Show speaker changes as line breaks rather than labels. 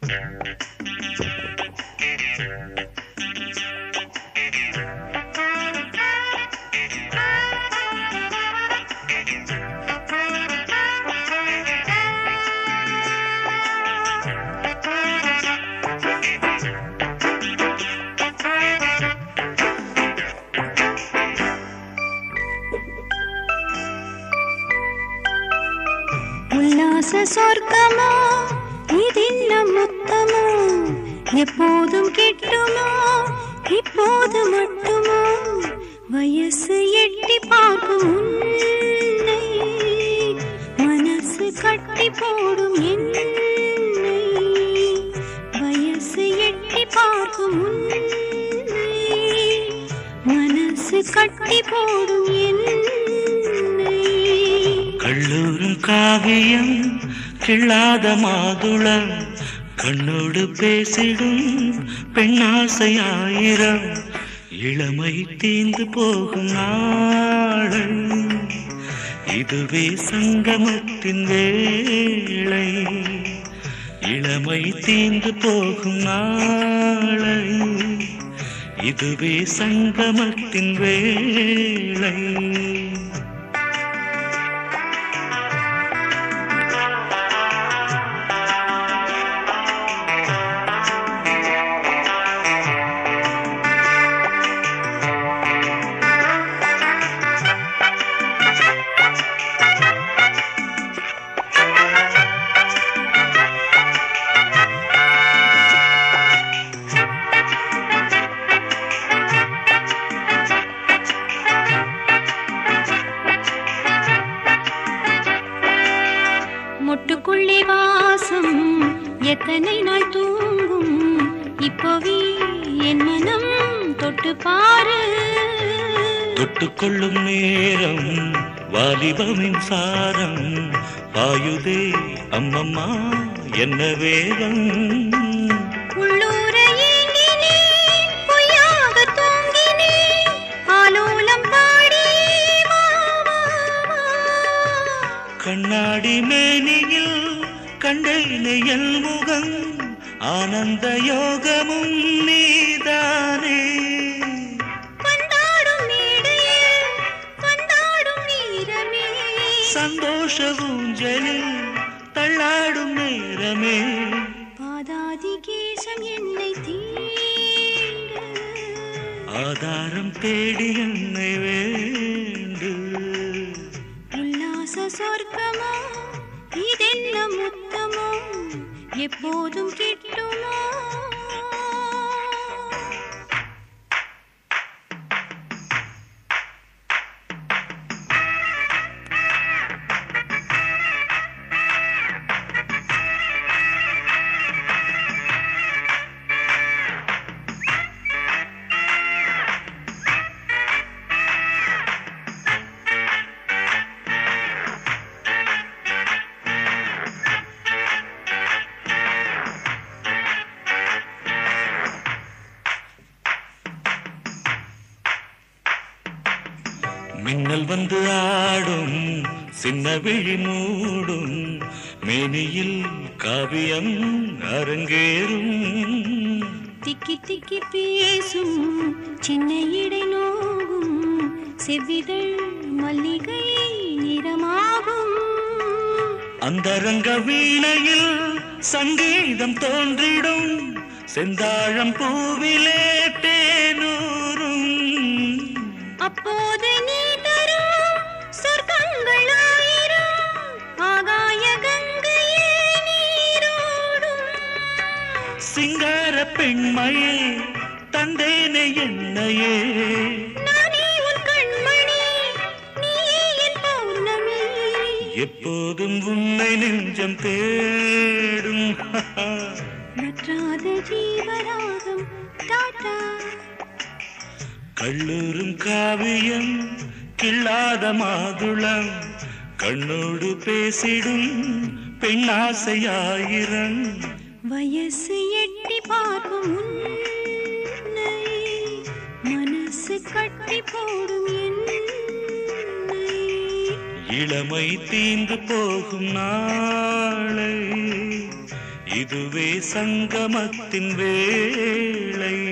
உல்லாச சொர்க்கமோ ഇതിന്ന முத்தமோ எப்போதும் கிட்டுமோ இப்போது மட்டுமோ வயசு எட்டி பார்க்கும் உன்னை மனசு கட்டி போடும் என்னை வயசு எட்டி பார்க்கும் உன்னை மனசு கட்டி போடும் என்னை
கள்ளூரும் காவியம் கிள்ளாத மாதுளம் கண்ணோடு பேசிடும் பெண்ணாசையாயிரம் இளமை தீந்து போகும் நாளை இதுவே சங்கமத்தின் வேளை இளமை தீந்து போகும் நாளை இதுவே சங்கமத்தின் வேளை
மொட்டுக்குள்ளே வாசம் எத்தனை நாள் தூங்கும் இப்போவே என் மனம் தொட்டு பாரு
தொட்டுக்கொள்ளும் நேரம் வாலிபமின் சாரம் பாயுதே அம்மம்மா என்ன வேகம்
உள்ளூர ஏங்கினேன் பொய்யாக தூங்கினேன் ஆலோலம் பாடி வா, வா, வா.
கண்ணாடி மேனியில் கண்டேனே என் முகம் ஆனந்த யோகமும் நீதானே
கொண்டாடும் மேடையில் கொண்டாடும் வீரமே
சந்தோஷ ஊஞ்சலில் தள்ளாடும் நேரமே
பாதாதி கேசம் என்னை தீண்ட
ஆதாரம் தேடி என்னை வேண்டு
உல்லாச சொர்க்கமோ இதென்ன முத்தமோ எப்போதும் கிட்டுமோ
மின்னல் வந்து ஆடும் சின்ன விழி மூடும் மேனியில் காவியம் அரங்கேறும்
திக்கி திக்கி பேசும் சின்ன இடை நோகும் செவ்விதழ் மல்லிகை நிறமாகும்
அந்தரங்க வீணையில் சங்கீதம் தோன்றிடும் செந்தாழம் பூவிலே தேனூரும்
அப்போது நீ தரும் சொர்க்கங்கள் ஆயிரம் ஆகாய கங்கையே நீரோடும்
சிங்கார பெண்மையே தந்தேனே என்னையே
நானே உன் கண்மணி நீயே என் பௌர்ணமி
எப்போதும் உன்னை நெஞ்சம் தேடும்
நற்றாத ஜீவராகம் டாடா
கள்ளூரும் காவியம் கிள்ளாத மாதுளம் கண்ணோடு பேசிடும் பெண்ணாசையாயிரம்
வயசு எட்டி பார்க்கும் உன்னை மனசு கட்டி போடும் என்னை
இளமை தீந்து போகும் நாளை இதுவே சங்கமத்தின் வேளை